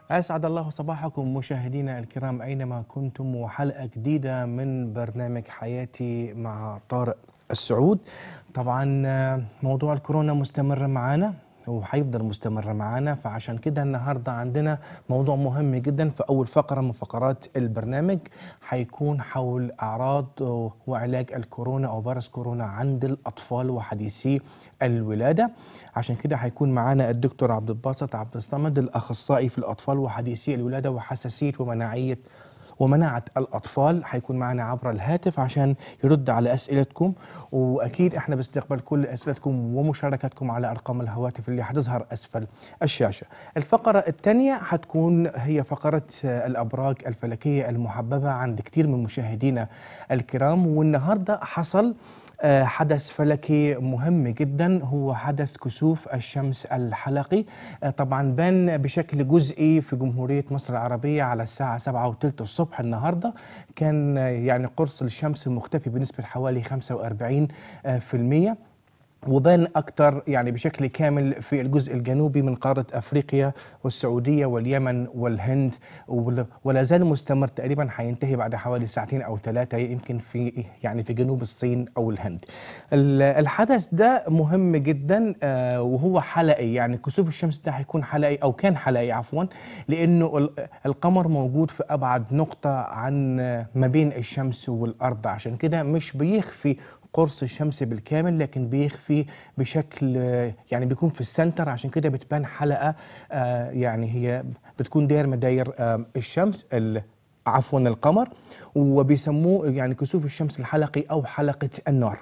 أسعد الله صباحكم مشاهدينا الكرام أينما كنتم وحلقة جديدة من برنامج حياتي مع طارق السعود طبعا آه، موضوع الكورونا مستمر معانا وهيفضل مستمر معانا فعشان كده النهارده عندنا موضوع مهم جدا في اول فقره من فقرات البرنامج هيكون حول اعراض وعلاج الكورونا او فيروس كورونا عند الاطفال وحديثي الولاده عشان كده هيكون معانا الدكتور عبد الباسط عبد الصمد الاخصائي في الاطفال وحديثي الولاده وحساسيه ومناعيه ومناعة الأطفال حيكون معنا عبر الهاتف عشان يرد على أسئلتكم وأكيد إحنا بنستقبل كل أسئلتكم ومشاركتكم على أرقام الهواتف اللي حتظهر أسفل الشاشة الفقرة الثانية حتكون هي فقرة آه، الأبراج الفلكية المحببة عند كثير من مشاهدينا الكرام والنهاردة حصل آه، حدث فلكي مهم جدا هو حدث كسوف الشمس الحلقي آه، طبعا بان بشكل جزئي في جمهورية مصر العربية على الساعة 7 وثلث الصبح النهاردة كان آه، يعني قرص الشمس مختفي بنسبة حوالي 45 آه، في المية وبان اكثر يعني بشكل كامل في الجزء الجنوبي من قاره افريقيا والسعوديه واليمن والهند ول- ولا زال مستمر تقريبا حينتهي بعد حوالي ساعتين او ثلاثه يمكن في يعني في جنوب الصين او الهند. ال- الحدث ده مهم جدا آه، وهو حلقي يعني كسوف الشمس ده هيكون حلقي او كان حلقي عفوا لانه ال- القمر موجود في ابعد نقطه عن آه، ما بين الشمس والارض عشان كده مش بيخفي قرص الشمس بالكامل لكن بيخفي بشكل آه، يعني بيكون في السنتر عشان كده بتبان حلقه آه، يعني هي بتكون داير مداير آه، الشمس ال- عفوا القمر وبيسموه يعني كسوف الشمس الحلقي او حلقه النار.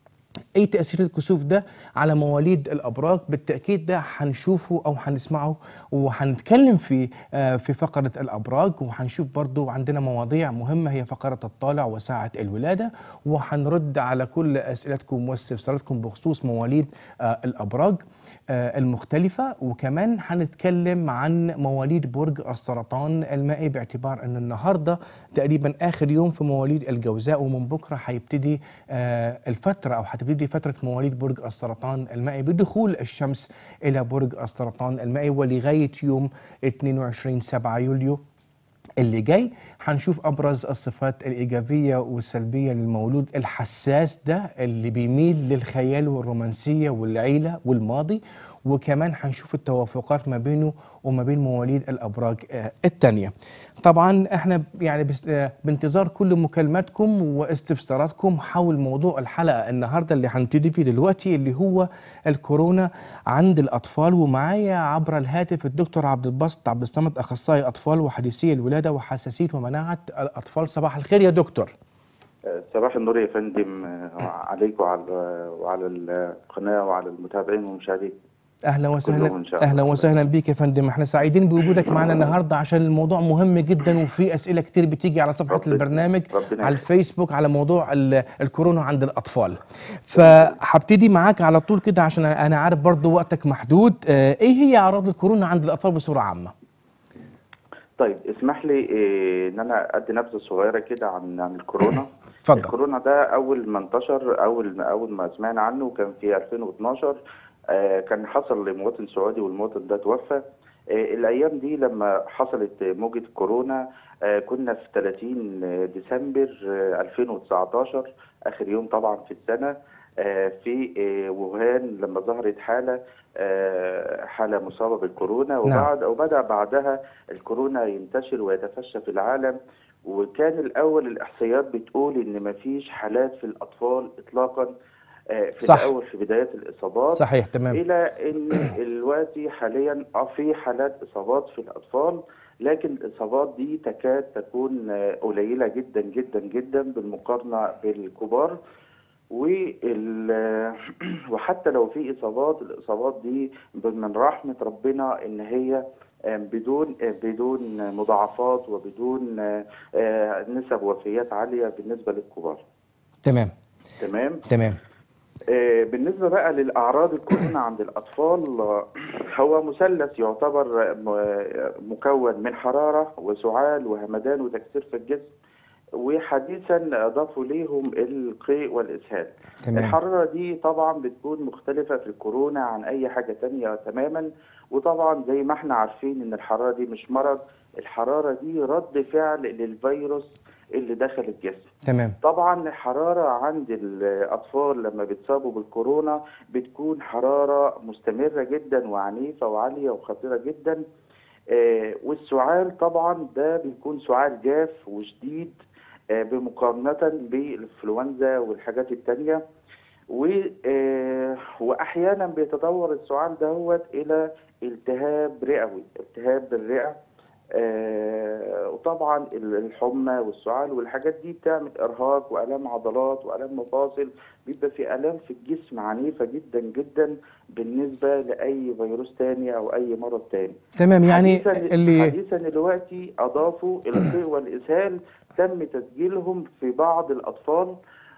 اي تاثير الكسوف ده على مواليد الابراج بالتاكيد ده هنشوفه او هنسمعه وهنتكلم فيه آه، في فقره الابراج وهنشوف برضو عندنا مواضيع مهمه هي فقره الطالع وساعه الولاده وهنرد على كل اسئلتكم واستفساراتكم بخصوص مواليد آه، الابراج آه، المختلفه وكمان هنتكلم عن مواليد برج السرطان المائي باعتبار ان النهارده تقريبا اخر يوم في مواليد الجوزاء ومن بكره هيبتدي آه، الفتره او هتبتدي فتره مواليد برج السرطان المائي بدخول الشمس الى برج السرطان المائي ولغايه يوم 22 7 يوليو اللي جاي هنشوف ابرز الصفات الايجابيه والسلبيه للمولود الحساس ده اللي بيميل للخيال والرومانسيه والعيله والماضي وكمان هنشوف التوافقات ما بينه وما بين مواليد الابراج آه، التانية طبعا احنا يعني بس- آه، بانتظار كل مكالماتكم واستفساراتكم حول موضوع الحلقه النهارده اللي هنبتدي فيه دلوقتي اللي هو الكورونا عند الاطفال ومعايا عبر الهاتف الدكتور عبد الباسط عبد الصمد اخصائي اطفال وحديثي الولاده وحساسيه ومناعه الاطفال صباح الخير يا دكتور صباح النور يا فندم آه، عليك وعلى وعلى القناة وعلى المتابعين والمشاهدين اهلا كلهم وسهلا إن شاء الله. اهلا وسهلا بيك يا فندم احنا سعيدين بوجودك معنا النهارده عشان الموضوع مهم جدا وفي اسئله كتير بتيجي على صفحه ربنا- البرنامج ربنا على يخليك. الفيسبوك على موضوع ال- الكورونا عند الاطفال فهبتدي معاك على طول كده عشان انا عارف برضو وقتك محدود اه، ايه هي اعراض الكورونا عند الاطفال بصوره عامه طيب اسمح لي آه، ان انا ادي نبذه صغيره كده عن عن الكورونا اتفضل. الكورونا ده اول ما انتشر اول اول ما سمعنا عنه كان في 2012 آه، كان حصل لمواطن سعودي والمواطن ده توفى آه، الايام دي لما حصلت موجه كورونا آه، كنا في 30 ديسمبر آه، 2019 اخر يوم طبعا في السنه آه، في آه، ووهان لما ظهرت حاله آه، حاله مصابه بالكورونا وبعد وبدا بعدها الكورونا ينتشر ويتفشى في العالم وكان الاول الاحصائيات بتقول ان مفيش حالات في الاطفال اطلاقا آه، في صح. الاول في بدايه الاصابات صحيح تمام الى ان دلوقتي حاليا اه في حالات اصابات في الاطفال لكن الاصابات دي تكاد تكون آه، قليله جدا جدا جدا بالمقارنه بالكبار وال وحتى لو في اصابات الاصابات دي من رحمه ربنا ان هي آه، بدون آه، بدون مضاعفات وبدون آه، آه، نسب وفيات عاليه بالنسبه للكبار تمام تمام تمام آه، بالنسبة بقى للأعراض الكورونا عند الأطفال آه، هو مثلث يعتبر آه، م- آه، مكون من حرارة وسعال وهمدان وتكسير في الجسم وحديثا اضافوا ليهم القيء والاسهال تمام الحراره دي طبعا بتكون مختلفه في الكورونا عن اي حاجه تانية تماما وطبعا زي ما احنا عارفين ان الحراره دي مش مرض الحراره دي رد فعل للفيروس اللي دخل الجسم تمام طبعا الحرارة عند الأطفال لما بيتصابوا بالكورونا بتكون حرارة مستمرة جدا وعنيفة وعالية وخطيرة جدا آه، والسعال طبعا ده بيكون سعال جاف وشديد آه، بمقارنة بالإنفلونزا والحاجات التانية و آه، وأحيانا بيتطور السعال دهوت إلى التهاب رئوي التهاب بالرئة آه، وطبعا الحمى والسعال والحاجات دي بتعمل ارهاق والام عضلات والام مفاصل بيبقى في الام في الجسم عنيفه جدا جدا بالنسبه لاي فيروس تاني او اي مرض تاني تمام يعني حديثا اللي حديثا دلوقتي اضافوا القيء والاسهال تم تسجيلهم في بعض الاطفال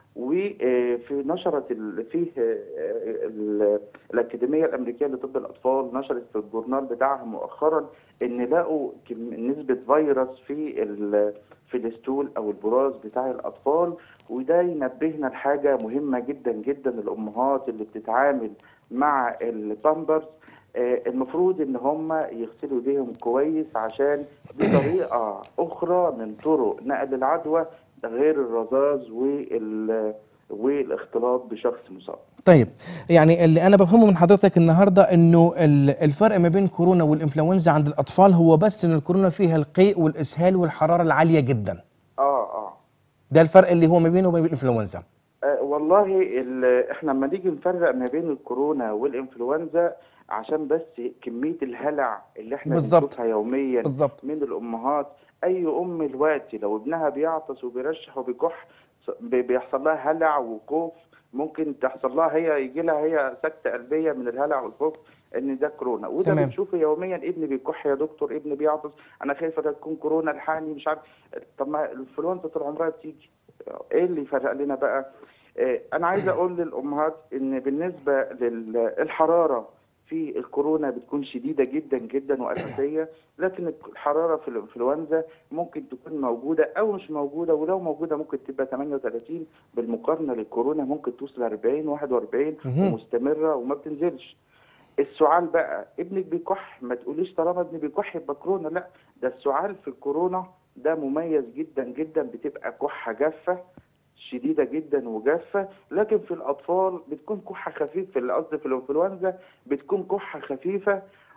وفي نشرت ال- فيه آه، ال- الاكاديميه الامريكيه لطب الاطفال نشرت في الجورنال بتاعها مؤخرا ان لقوا كم- نسبه فيروس في ال- في الستول او البراز بتاع الاطفال وده ينبهنا لحاجه مهمه جدا جدا الامهات اللي بتتعامل مع البامبرز آه، المفروض ان هم يغسلوا ايديهم كويس عشان دي طريقه اخرى من طرق نقل العدوى غير الرذاذ وال والاختلاط بشخص مصاب طيب يعني اللي انا بفهمه من حضرتك النهارده انه ال- الفرق ما بين كورونا والانفلونزا عند الاطفال هو بس ان الكورونا فيها القيء والاسهال والحراره العاليه جدا اه اه ده الفرق اللي هو ما بينه وما بين الانفلونزا آه، والله ال- احنا لما نيجي نفرق ما بين الكورونا والانفلونزا عشان بس كميه الهلع اللي احنا بالظبط. بنشوفها يوميا بالظبط من الامهات اي ام دلوقتي لو ابنها بيعطس وبيرشح وبيكح بي- بيحصل لها هلع وخوف ممكن تحصل لها هي يجي لها هي سكته قلبيه من الهلع والخوف ان ده كورونا وده تمام. بنشوفه يوميا ابني بيكح يا دكتور ابني بيعطس انا خايفه ده تكون كورونا الحقني مش عارف طب ما الانفلونزا طول عمرها بتيجي ايه اللي يفرق لنا بقى آه، انا عايز اقول للامهات ان بالنسبه للحراره في الكورونا بتكون شديده جدا جدا واساسيه لكن الحراره في الانفلونزا ممكن تكون موجوده او مش موجوده ولو موجوده ممكن تبقى 38 بالمقارنه للكورونا ممكن توصل 40 41 مهم. ومستمره وما بتنزلش السعال بقى ابنك بيكح ما تقوليش طالما ابني بيكح يبقى كورونا لا ده السعال في الكورونا ده مميز جدا جدا بتبقى كحه جافه شديده جدا وجافه لكن في الاطفال بتكون كحه خفيف في قصدي في الانفلونزا بتكون كحه خفيفه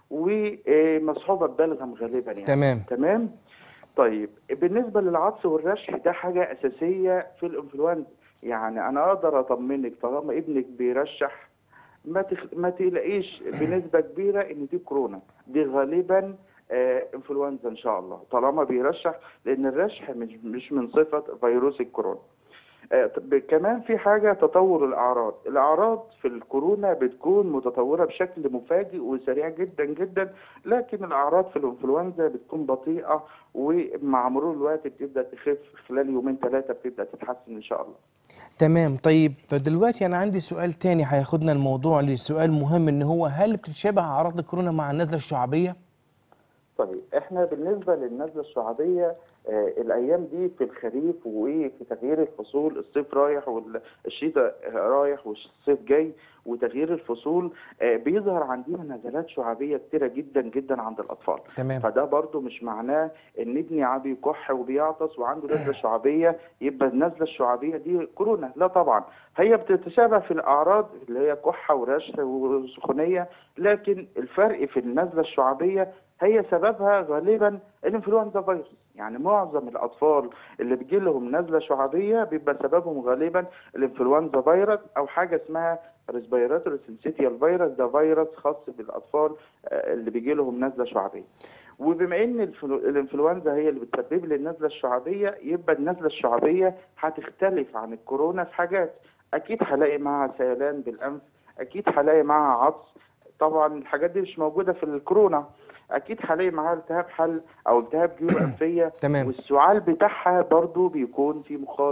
ومصحوبه ببلغم غالبا يعني تمام تمام طيب بالنسبه للعطس والرشح ده حاجه اساسيه في الانفلونزا يعني انا اقدر اطمنك طالما ابنك بيرشح ما تخ... ما تقلقيش بنسبه كبيره ان دي كورونا دي غالبا آه انفلونزا ان شاء الله طالما بيرشح لان الرشح مش مش من صفه فيروس الكورونا آه، طب كمان في حاجة تطور الأعراض الأعراض في الكورونا بتكون متطورة بشكل مفاجئ وسريع جدا جدا لكن الأعراض في الإنفلونزا بتكون بطيئة ومع مرور الوقت بتبدأ تخف خلال يومين ثلاثة بتبدأ تتحسن إن شاء الله تمام طيب دلوقتي انا عندي سؤال تاني هياخدنا الموضوع لسؤال مهم ان هو هل بتتشابه اعراض الكورونا مع النزله الشعبيه طيب احنا بالنسبه للنزله الشعبيه آه الايام دي في الخريف وفي تغيير الفصول الصيف رايح والشتاء رايح والصيف جاي وتغيير الفصول آه بيظهر عندنا نزلات شعبيه كتيره جدا جدا عند الاطفال تمام فده برضو مش معناه ان ابني عم بيكح وبيعطس وعنده نزله شعبيه يبقى النزله الشعبيه دي كورونا لا طبعا هي بتتشابه في الاعراض اللي هي كحه ورشح وسخونيه لكن الفرق في النزله الشعبيه هي سببها غالبا الانفلونزا فيروس يعني معظم الاطفال اللي بيجي لهم نزله شعبيه بيبقى سببهم غالبا الانفلونزا فيروس او حاجه اسمها ريسبيراتوري سنسيتيال فيروس ده فيروس خاص بالاطفال آه، اللي بيجي لهم نزله شعبيه وبما ان الفلو- الانفلونزا هي اللي بتسبب لي النزله الشعبيه يبقى النزله الشعبيه هتختلف عن الكورونا في حاجات اكيد هلاقي معاها سيلان بالانف اكيد هلاقي معاها عطس طبعا الحاجات دي مش موجوده في الكورونا اكيد هلاقي معاها التهاب حل او التهاب جيوب انفيه تمام والسعال بتاعها برضو بيكون في مخاط في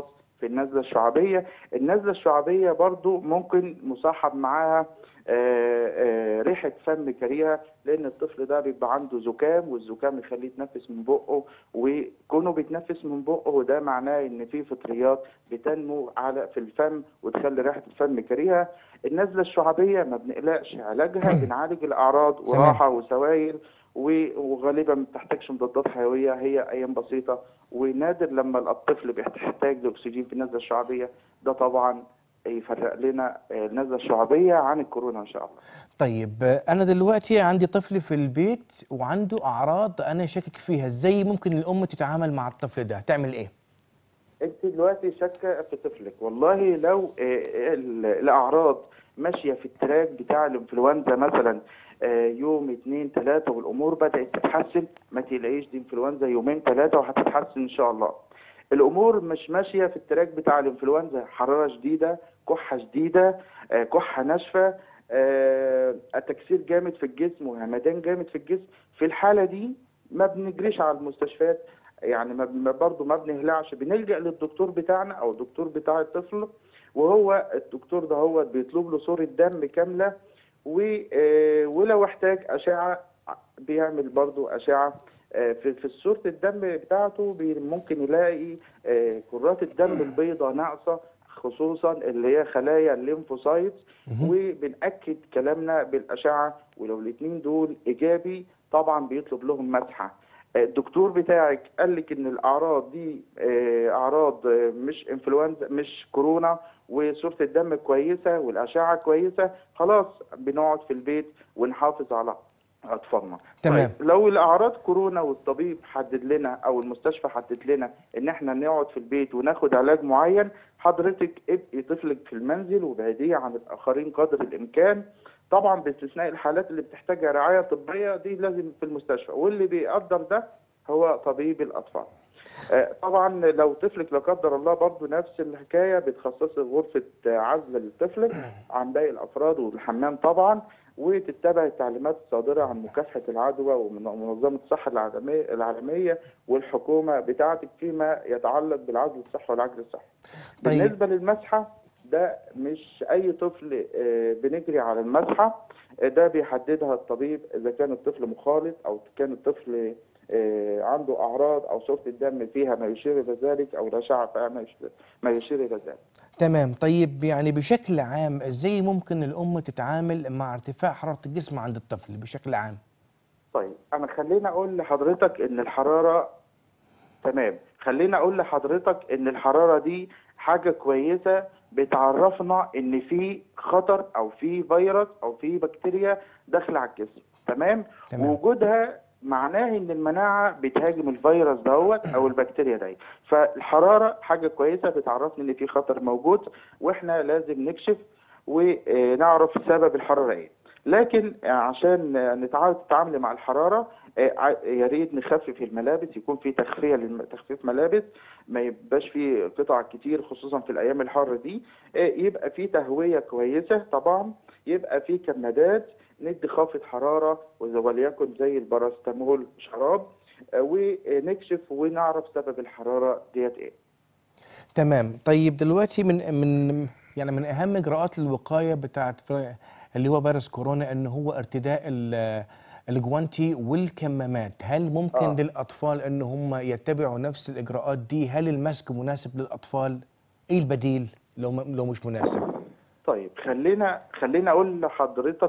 في النزله الشعبيه النزله الشعبيه برضو ممكن مصاحب معاها آه، آه، ريحه فم كريهه لان الطفل ده بيبقى عنده زكام والزكام يخليه يتنفس من بقه وكونه بيتنفس من بقه ده معناه ان في فطريات بتنمو على في الفم وتخلي ريحه الفم كريهه النزله الشعبيه ما بنقلقش علاجها بنعالج الاعراض تمام. وراحه وسوائل و- وغالبا ما بتحتاجش مضادات حيويه هي ايام بسيطه ونادر لما الطفل بيحتاج لاكسجين في النزله الشعبيه ده طبعا يفرق لنا آه، النزله الشعبيه عن الكورونا ان شاء الله. طيب آه، انا دلوقتي عندي طفل في البيت وعنده اعراض انا شاكك فيها ازاي ممكن الام تتعامل مع الطفل ده تعمل ايه انت دلوقتي شاكه في طفلك والله لو آه، ال- الاعراض ماشيه في التراك بتاع الانفلونزا مثلا آه، يوم اتنين تلاته والامور بدات تتحسن ما تقلقيش دي انفلونزا يومين تلاته وهتتحسن ان شاء الله. الامور مش ماشيه في التراك بتاع الانفلونزا حراره شديده كحه شديده آه، كحه ناشفه آه، تكسير جامد في الجسم وهمدان جامد في الجسم في الحاله دي ما بنجريش على المستشفيات يعني ما ما- برضه ما بنهلعش بنلجأ للدكتور بتاعنا او الدكتور بتاع الطفل وهو الدكتور ده هو بيطلب له صورة دم كاملة و- آه، ولو احتاج أشعة بيعمل برضه أشعة آه، في في صورة الدم بتاعته بي- ممكن يلاقي آه، كرات الدم البيضاء ناقصة خصوصا اللي هي خلايا الليمفوسايتس وبنأكد كلامنا بالأشعة ولو الاثنين دول إيجابي طبعا بيطلب لهم مسحة الدكتور بتاعك قال لك ان الاعراض دي آه، اعراض آه، مش انفلونزا مش كورونا وصوره الدم كويسه والاشعه كويسه خلاص بنقعد في البيت ونحافظ على اطفالنا تمام. طيب لو الاعراض كورونا والطبيب حدد لنا او المستشفى حدد لنا ان احنا نقعد في البيت وناخد علاج معين حضرتك ابقي طفلك في المنزل وبعديه عن الاخرين قدر الامكان طبعا باستثناء الحالات اللي بتحتاج رعايه طبيه دي لازم في المستشفى واللي بيقدر ده هو طبيب الاطفال آه، طبعا لو طفلك لا قدر الله برضو نفس الحكايه بتخصصي غرفه آه، عزل لطفلك عن باقي الافراد والحمام طبعا وتتبع التعليمات الصادره عن مكافحه العدوى ومن منظمه الصحه العالميه العالميه والحكومه بتاعتك فيما يتعلق بالعزل الصحي والعجل الصحي. طيب. بالنسبه للمسحه ده مش اي طفل آه، بنجري على المسحه آه، ده بيحددها الطبيب اذا كان الطفل مخالط او كان الطفل آه، عنده اعراض او صوره الدم فيها ما يشير الى ذلك او الاشعه فيها ما يشير- ما يشير الى ذلك. تمام طيب يعني بشكل عام ازاي ممكن الام تتعامل مع ارتفاع حراره الجسم عند الطفل بشكل عام طيب انا خليني اقول لحضرتك ان الحراره تمام خليني اقول لحضرتك ان الحراره دي حاجه كويسه بتعرفنا ان في خطر او في فيروس او في بكتيريا داخله على الجسم تمام, تمام. وجودها معناه ان المناعه بتهاجم الفيروس دوت او البكتيريا دي فالحراره حاجه كويسه بتعرفنا ان في خطر موجود واحنا لازم نكشف ونعرف سبب الحراره ايه لكن عشان نتعود تتعامل مع الحراره آه، يا ريت نخفف الملابس يكون في تخفيه للم- تخفيف ملابس ما يبقاش في قطع كتير خصوصا في الايام الحر دي آه، يبقى في تهويه كويسه طبعا يبقى في كمادات ندي خافض حراره وز- وليكن زي الباراسيتامول شراب آه، ونكشف ونعرف سبب الحراره ديت ايه تمام طيب دلوقتي من من يعني من اهم اجراءات الوقايه بتاعت في- اللي هو فيروس كورونا ان هو ارتداء ال- الجوانتي والكمامات هل ممكن آه. للاطفال ان هم يتبعوا نفس الاجراءات دي هل الماسك مناسب للاطفال ايه البديل لو م- لو مش مناسب طيب خلينا خلينا اقول لحضرتك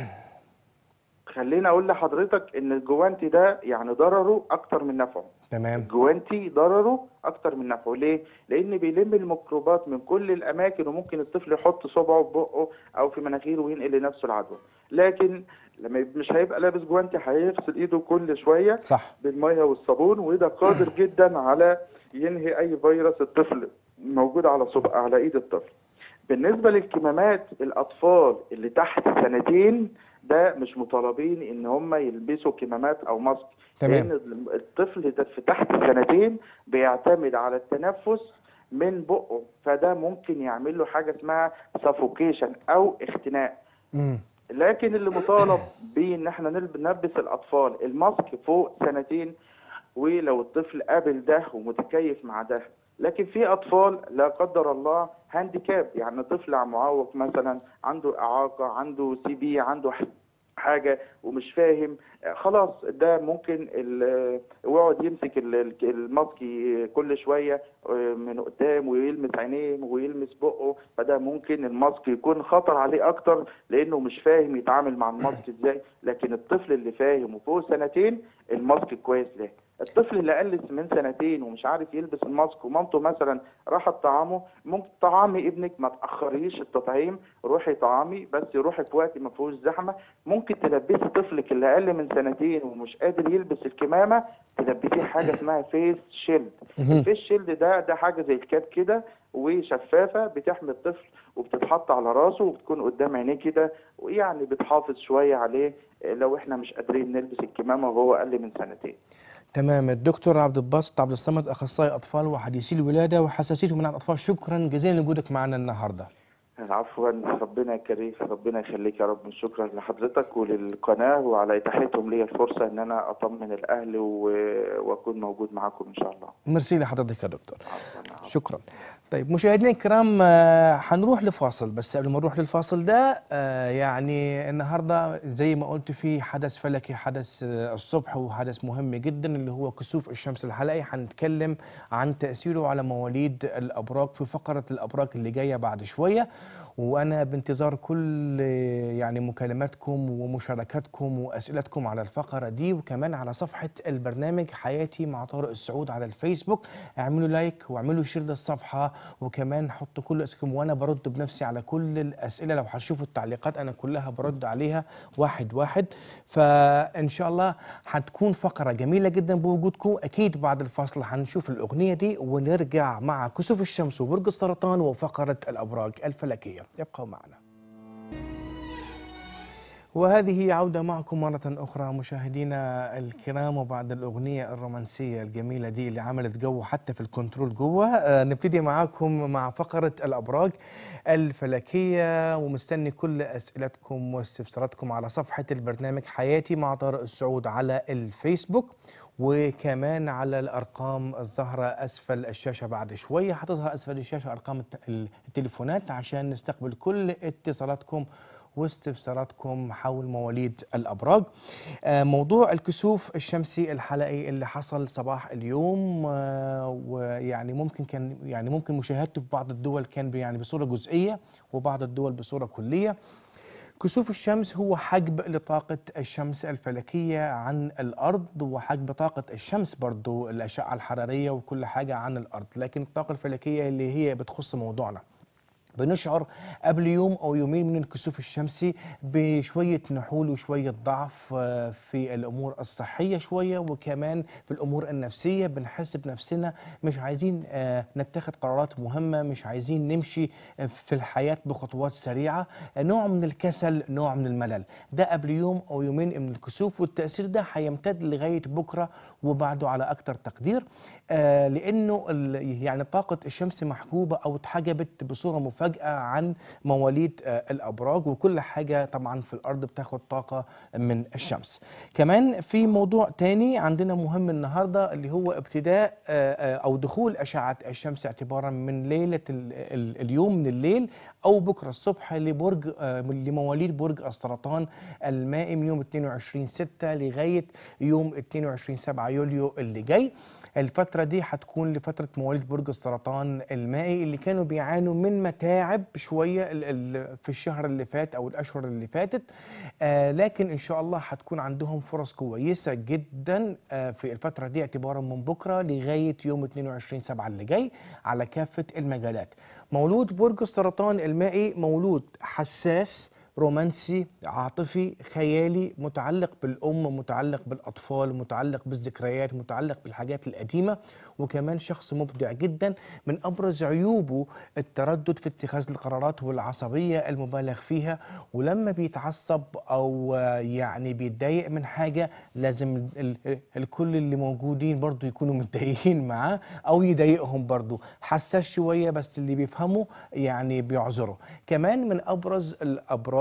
خلينا اقول لحضرتك ان الجوانتي ده يعني ضرره اكتر من نفعه تمام الجوانتي ضرره اكتر من نفعه ليه لان بيلم الميكروبات من كل الاماكن وممكن الطفل يحط صبعه في بقه او في مناخيره وينقل لنفسه العدوى لكن لما يب- مش هيبقى لابس جوانتي هيغسل ايده كل شويه صح بالميه والصابون وده قادر جدا على ينهي اي فيروس الطفل موجود على صبع على ايد الطفل بالنسبه للكمامات الاطفال اللي تحت سنتين ده مش مطالبين ان هم يلبسوا كمامات او ماسك تمام. لان الطفل ده في تحت سنتين بيعتمد على التنفس من بقه فده ممكن يعمل له حاجه اسمها سافوكيشن او اختناق امم لكن اللي مطالب بيه ان احنا نلب- نلبس الاطفال الماسك فوق سنتين ولو الطفل قابل ده ومتكيف مع ده لكن في اطفال لا قدر الله هانديكاب يعني طفل معوق مثلا عنده اعاقه عنده سي بي عنده ح- حاجه ومش فاهم آه، خلاص ده ممكن ال- ويقعد يمسك ال- ال- الماسك ي- كل شويه آه، من قدام ويلمس عينيه ويلمس بقه فده ممكن الماسك يكون خطر عليه اكتر لانه مش فاهم يتعامل مع الماسك ازاي لكن الطفل اللي فاهم وفوق سنتين الماسك كويس له الطفل اللي قل من سنتين ومش عارف يلبس الماسك ومامته مثلا راحت طعامه ممكن طعامي ابنك ما تاخريش التطعيم روحي طعامي بس روحي في وقت ما فيهوش زحمه ممكن تلبسي طفلك اللي اقل من سنتين ومش قادر يلبس الكمامه تلبسيه حاجه اسمها فيس شيلد الفيس شيلد ده ده حاجه زي الكاب كده وشفافه بتحمي الطفل وبتتحط على راسه وبتكون قدام عينيه كده ويعني بتحافظ شويه عليه لو احنا مش قادرين نلبس الكمامه وهو اقل من سنتين تمام الدكتور عبد الباسط عبد الصمد اخصائي اطفال وحديثي الولاده وحساسيه مناعه الاطفال شكرا جزيلا لوجودك معنا النهارده عفوا ربنا يكريك ربنا يخليك يا رب شكرا لحضرتك وللقناه وعلى اتاحتهم لي الفرصه ان انا اطمن الاهل و... واكون موجود معاكم ان شاء الله ميرسي لحضرتك يا دكتور عفوا عفوا. شكرا طيب مشاهدينا الكرام آه، حنروح لفاصل بس قبل ما نروح للفاصل ده آه، يعني النهارده زي ما قلت في حدث فلكي حدث آه، الصبح وحدث مهم جدا اللي هو كسوف الشمس الحلقي هنتكلم عن تاثيره على مواليد الابراج في فقره الابراج اللي جايه بعد شويه وانا بانتظار كل آه، يعني مكالماتكم ومشاركاتكم واسئلتكم على الفقره دي وكمان على صفحه البرنامج حياتي مع طارق السعود على الفيسبوك اعملوا لايك واعملوا شير للصفحه وكمان حطوا كل اسئلتكم وانا برد بنفسي على كل الاسئله لو هتشوفوا التعليقات انا كلها برد عليها واحد واحد فان شاء الله هتكون فقره جميله جدا بوجودكم اكيد بعد الفاصل هنشوف الاغنيه دي ونرجع مع كسوف الشمس وبرج السرطان وفقره الابراج الفلكيه ابقوا معنا وهذه عودة معكم مرة أخرى مشاهدينا الكرام وبعد الأغنية الرومانسية الجميلة دي اللي عملت جو حتى في الكنترول جوه آه، نبتدي معاكم مع فقرة الأبراج الفلكية ومستني كل أسئلتكم واستفساراتكم على صفحة البرنامج حياتي مع طارق السعود على الفيسبوك وكمان على الارقام الظاهره اسفل الشاشه بعد شويه هتظهر اسفل الشاشه ارقام الت- التليفونات عشان نستقبل كل اتصالاتكم واستفساراتكم حول مواليد الابراج. آه، موضوع الكسوف الشمسي الحلقي اللي حصل صباح اليوم آه، ويعني ممكن كان يعني ممكن مشاهدته في بعض الدول كان ب- يعني بصوره جزئيه وبعض الدول بصوره كليه. كسوف الشمس هو حجب لطاقة الشمس الفلكية عن الأرض وحجب طاقة الشمس برضو الأشعة الحرارية وكل حاجة عن الأرض لكن الطاقة الفلكية اللي هي بتخص موضوعنا بنشعر قبل يوم او يومين من الكسوف الشمسي بشويه نحول وشويه ضعف آه، في الامور الصحيه شويه وكمان في الامور النفسيه بنحس بنفسنا مش عايزين آه، نتخذ قرارات مهمه مش عايزين نمشي آه، في الحياه بخطوات سريعه آه، نوع من الكسل نوع من الملل ده قبل يوم او يومين من الكسوف والتاثير ده هيمتد لغايه بكره وبعده على اكثر تقدير آه، لانه ال- يعني طاقه الشمس محجوبه او اتحجبت بصوره مفاجئه عن مواليد آه، الابراج وكل حاجه طبعا في الارض بتاخد طاقه من الشمس. كمان في موضوع تاني عندنا مهم النهارده اللي هو ابتداء آه، آه، او دخول اشعه الشمس اعتبارا من ليله ال- ال- اليوم من الليل او بكره الصبح لبرج آه، لمواليد برج السرطان المائي من يوم 22 6 لغايه يوم 22 7 يوليو اللي جاي. الفترة دي هتكون لفترة مواليد برج السرطان المائي اللي كانوا بيعانوا من متاعب شوية ال- ال- في الشهر اللي فات أو الأشهر اللي فاتت آه لكن إن شاء الله هتكون عندهم فرص كويسة جدا آه في الفترة دي اعتبارا من بكرة لغاية يوم 22 سبعة اللي جاي على كافة المجالات مولود برج السرطان المائي مولود حساس رومانسي عاطفي خيالي متعلق بالأم متعلق بالأطفال متعلق بالذكريات متعلق بالحاجات القديمة وكمان شخص مبدع جدا من أبرز عيوبه التردد في اتخاذ القرارات والعصبية المبالغ فيها ولما بيتعصب أو آه، يعني بيتضايق من حاجة لازم ال- ال- الكل اللي موجودين برضو يكونوا متضايقين معاه أو يضايقهم برضو حساس شوية بس اللي بيفهموا يعني بيعذروا كمان من أبرز الأبراج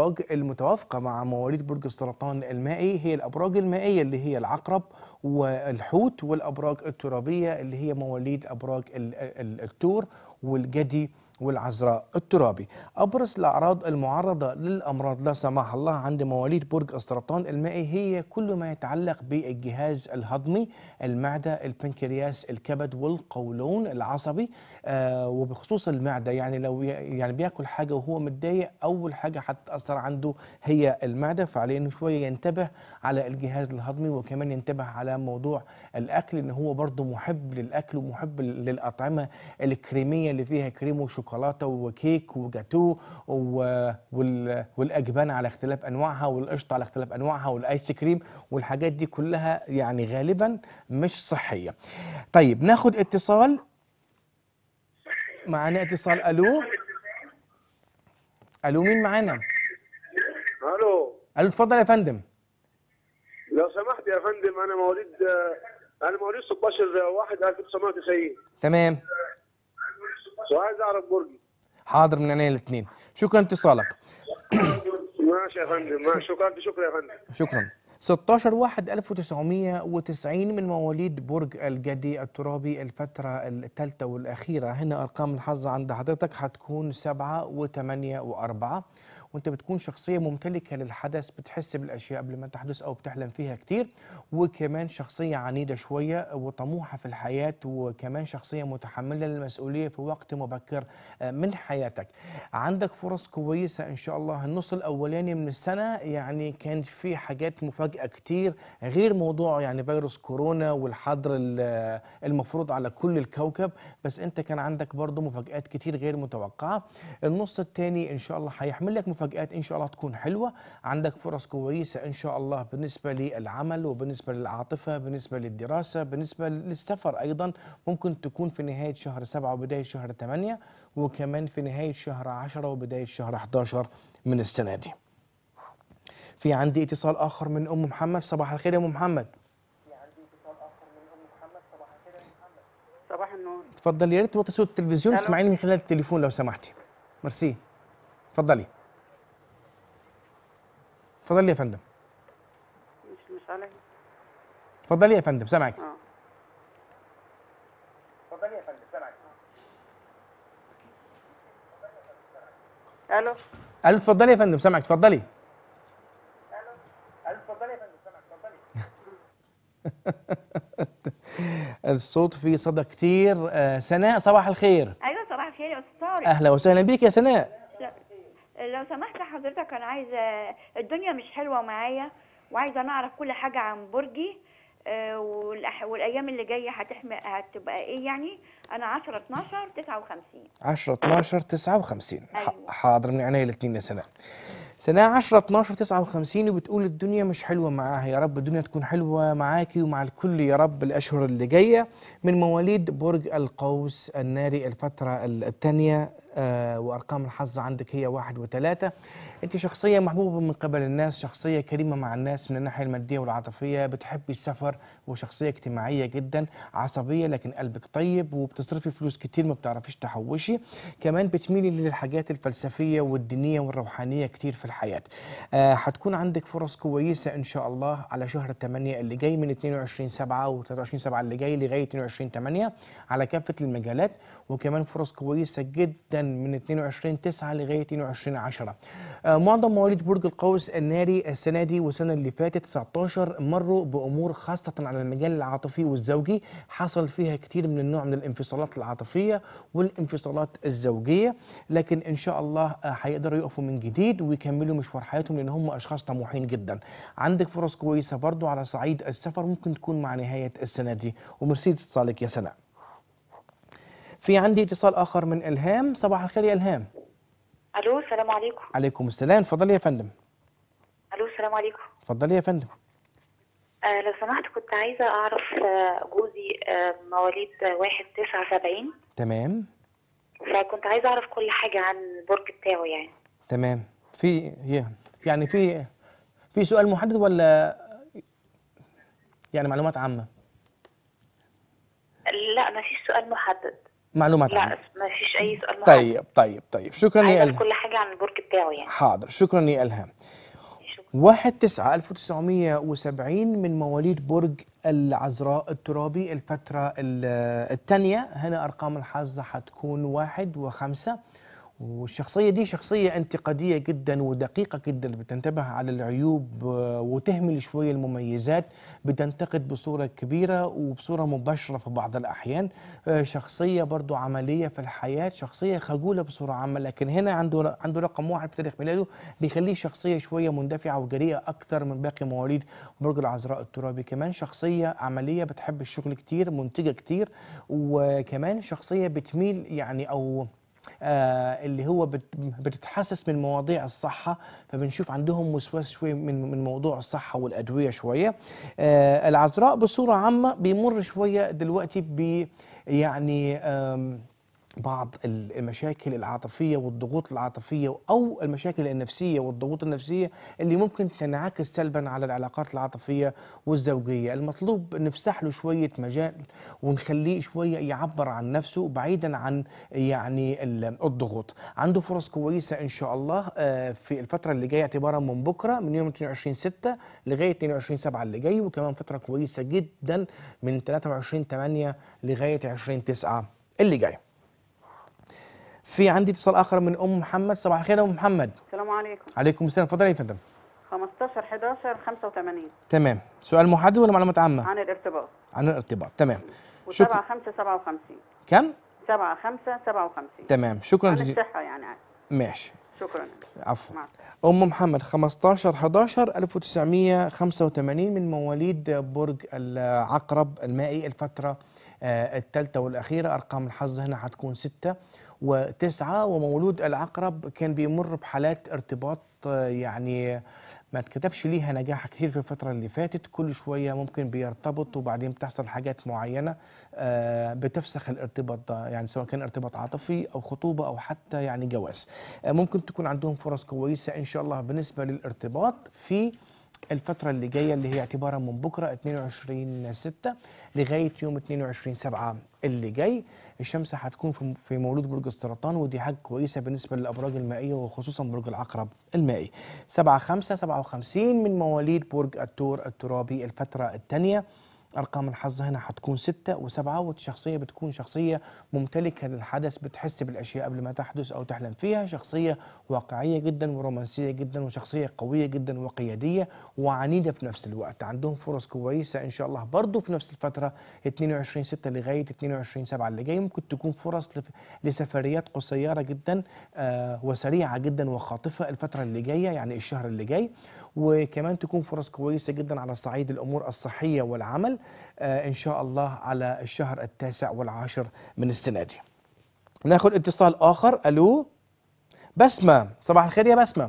الابراج المتوافقه مع مواليد برج السرطان المائي هي الابراج المائيه اللي هي العقرب والحوت والابراج الترابيه اللي هي مواليد ابراج ال- ال- الثور والجدي والعذراء الترابي أبرز الأعراض المعرضة للأمراض لا سمح الله عند مواليد برج السرطان المائي هي كل ما يتعلق بالجهاز الهضمي المعدة البنكرياس الكبد والقولون العصبي آه وبخصوص المعدة يعني لو ي- يعني بياكل حاجة وهو متضايق أول حاجة حتأثر عنده هي المعدة فعليه إنه شوية ينتبه على الجهاز الهضمي وكمان ينتبه على موضوع الأكل إن هو برضه محب للأكل ومحب للأطعمة الكريمية اللي فيها كريم وشوكولاتة وكيك وجاتو و- وال- والأجبان على اختلاف أنواعها والقشطة على اختلاف أنواعها والآيس كريم والحاجات دي كلها يعني غالبا مش صحية طيب ناخد اتصال معنا اتصال ألو ألو مين معانا الو ألو اتفضل يا فندم لو سمحت يا فندم انا مواليد انا مواليد 16 1 1990 تمام وعايز اعرف برجي حاضر من عينيا الاثنين شكرا اتصالك ماشي يا فندم ماشي شكرا شكرا يا فندم شكرا 16 واحد 1990 من مواليد برج الجدي الترابي الفترة الثالثة والأخيرة هنا أرقام الحظ عند حضرتك هتكون سبعة وثمانية وأربعة وانت بتكون شخصية ممتلكة للحدث بتحس بالأشياء قبل ما تحدث أو بتحلم فيها كتير وكمان شخصية عنيدة شوية وطموحة في الحياة وكمان شخصية متحملة للمسؤولية في وقت مبكر آه، من حياتك عندك فرص كويسة إن شاء الله النص الأولاني من السنة يعني كان في حاجات مفاجأة كتير غير موضوع يعني فيروس كورونا والحظر ال- المفروض على كل الكوكب بس أنت كان عندك برضو مفاجآت كتير غير متوقعة النص الثاني إن شاء الله هيحمل لك مفاجآت إن شاء الله تكون حلوة عندك فرص كويسة إن شاء الله بالنسبة للعمل وبالنسبة للعاطفة بالنسبة للدراسة بالنسبة للسفر أيضا ممكن تكون في نهاية شهر سبعة وبداية شهر ثمانية وكمان في نهاية شهر عشرة وبداية شهر 11 من السنة دي في عندي اتصال آخر من أم محمد صباح الخير يا أم محمد صباح النور تفضلي يا ريت توطي صوت التلفزيون ألو. اسمعيني من خلال التليفون لو سمحتي ميرسي تفضلي تفضلي يا فندم مش مش علي تفضلي يا فندم سامعك اه تفضلي يا فندم سامعك الو الو تفضلي يا فندم سامعك تفضلي الصوت فيه صدى كتير آه سناء صباح الخير ايوه صباح الخير يا استاذ طارق اهلا وسهلا بيك يا سناء لو سمحت حضرتك انا عايزه الدنيا مش حلوه معايا وعايزه نعرف كل حاجه عن برجي آه، والأح- والايام اللي جايه هتحمل هتبقى ايه يعني انا 10 12 59 10 12 59 ح- أيوة. حاضر من عينيا الاثنين يا سناء سناء 10 12 59 وبتقول الدنيا مش حلوه معاها يا رب الدنيا تكون حلوه معاكي ومع الكل يا رب الاشهر اللي جايه من مواليد برج القوس الناري الفتره الثانيه آه وارقام الحظ عندك هي واحد وثلاثه انت شخصيه محبوبه من قبل الناس شخصيه كريمه مع الناس من الناحيه الماديه والعاطفيه بتحبي السفر وشخصيه اجتماعيه جدا عصبيه لكن قلبك طيب وبتصرفي فلوس كتير ما بتعرفيش تحوشي كمان بتميلي للحاجات الفلسفيه والدينيه والروحانيه كتير في الحياه آه هتكون عندك فرص كويسه ان شاء الله على شهر 8 اللي جاي من 22 7 و 23 7 اللي جاي لغايه 22 8 على كافه المجالات وكمان فرص كويسه جدا من 22 9 لغايه 22 10 آه معظم مواليد برج القوس الناري السنه دي والسنه اللي فاتت 19 مروا بامور خاصه على المجال العاطفي والزوجي حصل فيها كتير من النوع من الانفصالات العاطفيه والانفصالات الزوجيه لكن ان شاء الله آه، هيقدروا يقفوا من جديد ويكملوا مشوار حياتهم لان هم اشخاص طموحين جدا عندك فرص كويسه برضو على صعيد السفر ممكن تكون مع نهايه السنه دي وميرسي اتصالك يا سناء في عندي اتصال اخر من الهام صباح الخير يا الهام الو السلام عليكم عليكم السلام تفضلي يا فندم الو السلام عليكم تفضلي يا فندم آه لو سمحت كنت عايزه اعرف آه جوزي آه مواليد آه، واحد تسعة سبعين تمام فكنت عايزه اعرف كل حاجه عن البرج بتاعه يعني تمام في هي- يعني في في سؤال محدد ولا يعني معلومات عامة لا ما فيش سؤال محدد معلومات لا عنه ما فيش اي سؤال محدد طيب طيب طيب شكرا يا عايزه إلهام كل حاجه عن البرج بتاعه يعني حاضر شكرا يا إلهام شكرا. 1 9 1970 من مواليد برج العذراء الترابي الفترة الثانية هنا أرقام الحظ حتكون واحد وخمسة والشخصية دي شخصية انتقادية جدا ودقيقة جدا بتنتبه على العيوب آه، وتهمل شوية المميزات بتنتقد بصورة كبيرة وبصورة مباشرة في بعض الأحيان آه، شخصية برضو عملية في الحياة شخصية خجولة بصورة عامة لكن هنا عنده عنده رقم واحد في تاريخ ميلاده بيخليه شخصية شوية مندفعة وجريئة أكثر من باقي مواليد برج العذراء الترابي كمان شخصية عملية بتحب الشغل كتير منتجة كتير وكمان شخصية بتميل يعني أو آه اللي هو بت- بتتحسس من مواضيع الصحة فبنشوف عندهم وسواس شوي من من موضوع الصحة والأدوية شوية آه العذراء بصورة عامة بيمر شوية دلوقتي ب يعني آم بعض ال- المشاكل العاطفية والضغوط العاطفية أو المشاكل النفسية والضغوط النفسية اللي ممكن تنعكس سلبا على العلاقات العاطفية والزوجية المطلوب نفسح له شوية مجال ونخليه شوية يعبر عن نفسه بعيدا عن يعني ال- الضغوط عنده فرص كويسة إن شاء الله آه، في الفترة اللي جاية اعتبارا من بكرة من يوم 22 6 لغاية 22 7 اللي جاي وكمان فترة كويسة جدا من 23 8 لغاية 20 9 اللي جاي في عندي اتصال اخر من ام محمد صباح الخير يا ام محمد السلام عليكم عليكم السلام اتفضلي يا فندم 15 11 85 تمام سؤال محدد ولا معلومات عامه عن الارتباط عن الارتباط تمام و7 شكرا 5 57 كم 7 5 57 تمام شكرا عن جزيلا الصحة يعني عادي. ماشي شكرا عفوا مع ام محمد 15 11 1985 من مواليد برج العقرب المائي الفتره الثالثه والاخيره ارقام الحظ هنا حتكون ستة وتسعة ومولود العقرب كان بيمر بحالات ارتباط آه، يعني ما اتكتبش ليها نجاح كتير في الفترة اللي فاتت كل شوية ممكن بيرتبط وبعدين بتحصل حاجات معينة آه، بتفسخ الارتباط ده يعني سواء كان ارتباط عاطفي أو خطوبة أو حتى يعني جواز آه، ممكن تكون عندهم فرص كويسة إن شاء الله بالنسبة للارتباط في الفترة اللي جاية اللي هي اعتبارا من بكرة 22 6 لغاية يوم 22 7 اللي جاي الشمس هتكون في في مولود برج السرطان ودي حاجة كويسة بالنسبة للأبراج المائية وخصوصا برج العقرب المائي 7 5 57 من مواليد برج الثور الترابي الفترة الثانية أرقام الحظ هنا هتكون ستة وسبعة والشخصية بتكون شخصية ممتلكة للحدث بتحس بالأشياء قبل ما تحدث أو تحلم فيها شخصية واقعية جدا ورومانسية جدا وشخصية قوية جدا وقيادية وعنيدة في نفس الوقت عندهم فرص كويسة إن شاء الله برضو في نفس الفترة 22 6 لغاية 22 7 اللي جاي ممكن تكون فرص لف- لسفريات قصيرة جدا آه وسريعة جدا وخاطفة الفترة اللي جاية يعني الشهر اللي جاي وكمان تكون فرص كويسة جدا على صعيد الأمور الصحية والعمل آه إن شاء الله على الشهر التاسع والعاشر من السنة دي ناخد اتصال آخر ألو بسمة صباح الخير يا بسمة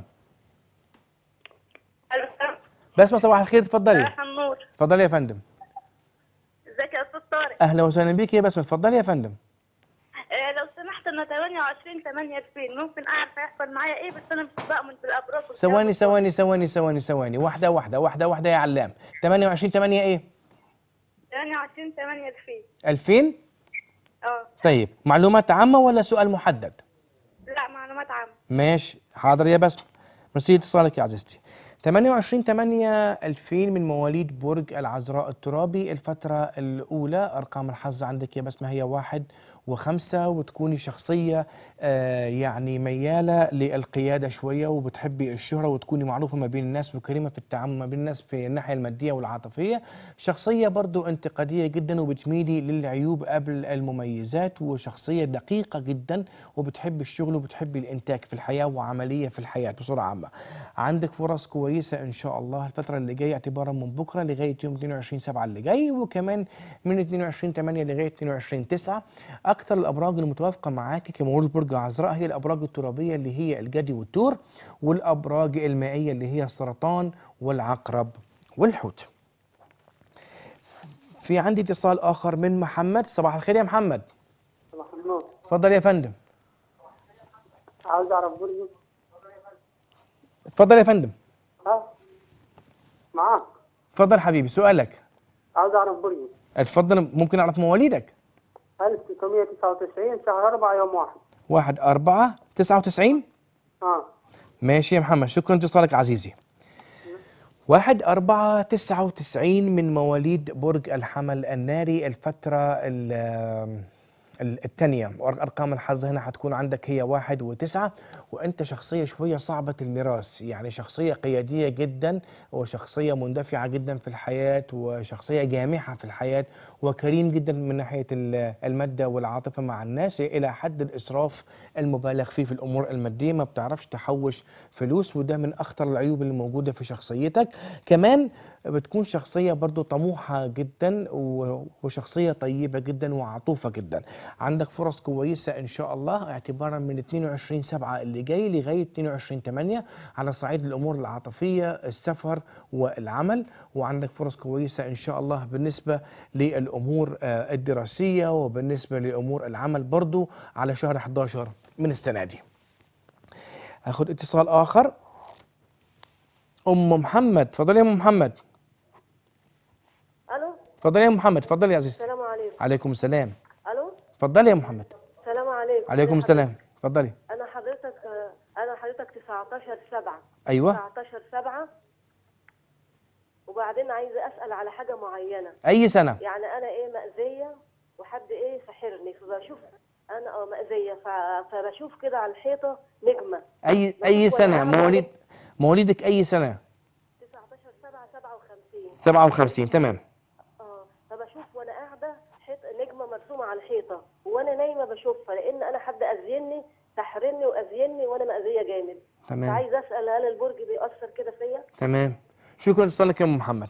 الو السلام بسمة صباح الخير اتفضلي عليكم النور اتفضلي يا فندم ازيك يا استاذ طارق أهلا وسهلا بيك يا بسمة اتفضلي يا فندم آه لو سمحت انا 28 8 2000 ممكن اعرف هيحصل معايا ايه بس انا مش بؤمن بالابراج والكلام ثواني ده. ثواني ثواني ثواني ثواني واحدة واحدة واحدة واحدة يا علام 28 8 ايه 28 8 2000 2000 اه طيب معلومات عامة ولا سؤال محدد لا معلومات عامه ماشي حاضر يا بسمة ميرسي اتصالك يا عزيزتي 28 8 2000 من مواليد برج العذراء الترابي الفترة الأولى أرقام الحظ عندك يا بسمة هي واحد وخمسة وتكوني شخصية آه يعني ميالة للقيادة شوية وبتحبي الشهرة وتكوني معروفة ما بين الناس وكريمة في التعامل ما بين الناس في الناحية المادية والعاطفية شخصية برضو انتقادية جدا وبتميلي للعيوب قبل المميزات وشخصية دقيقة جدا وبتحب الشغل وبتحب الإنتاج في الحياة وعملية في الحياة بصورة عامة عندك فرص كويسة إن شاء الله الفترة اللي جاية اعتبارا من بكرة لغاية يوم 22 7 اللي جاي وكمان من 22 8 لغاية 22 9 أكثر الأبراج المتوافقة معاك كمولود برج عذراء هي الأبراج الترابية اللي هي الجدي والتور والأبراج المائية اللي هي السرطان والعقرب والحوت في عندي اتصال آخر من محمد صباح الخير يا محمد صباح النور اتفضل يا فندم عاوز اعرف برجك اتفضل يا فندم ها معاك اتفضل حبيبي سؤالك عاوز اعرف برجك اتفضل ممكن اعرف مواليدك 1999 شهر 4 يوم واحد واحد أربعة تسعة وتسعين اه ماشي يا محمد شكرا لاتصالك عزيزي واحد أربعة تسعة وتسعين من مواليد برج الحمل الناري الفترة ال- ال- الثانية وأرقام الحظ هنا حتكون عندك هي واحد وتسعة وأنت شخصية شوية صعبة الميراث يعني شخصية قيادية جدا وشخصية مندفعة جدا في الحياة وشخصية جامحة في الحياة وكريم جدا من ناحية ال- المادة والعاطفة مع الناس إلى حد الإسراف المبالغ فيه في الأمور المادية ما بتعرفش تحوش فلوس وده من أخطر العيوب اللي موجودة في شخصيتك كمان بتكون شخصية برضو طموحة جدا و- وشخصية طيبة جدا وعطوفة جدا عندك فرص كويسة إن شاء الله اعتبارا من 22 سبعة اللي جاي لغاية 22 8 على صعيد الأمور العاطفية السفر والعمل وعندك فرص كويسة إن شاء الله بالنسبة للأمور آه، الدراسية وبالنسبة لأمور العمل برضو على شهر 11 من السنة دي هاخد اتصال آخر أم محمد تفضلي يا أم محمد الو تفضلي يا أم محمد تفضلي يا عزيزتي السلام عليكم عليكم السلام الو تفضلي يا محمد السلام عليكم عليكم أنا السلام تفضلي حضرتك- انا حضرتك انا حضرتك 19 7 أيوة 19 7 وبعدين عايزه اسال على حاجه معينه أي سنة يعني انا ايه مأذيه وحد ايه سحرني فبشوف انا اه مأذيه ف- فبشوف كده على الحيطه نجمه أي أي بشوف سنة وأنا قاعدة مواليد مواليدك أي سنة 19 7 57 57 تمام اه فبشوف وانا قاعده حيط نجمه مرسومه على الحيطه وانا نايمه بشوفها لان انا حد اذيني سحرني واذيني وانا مأذيه جامد تمام فعايزه اسال هل البرج بيأثر كده فيا؟ تمام شكرا لاتصالك يا ام محمد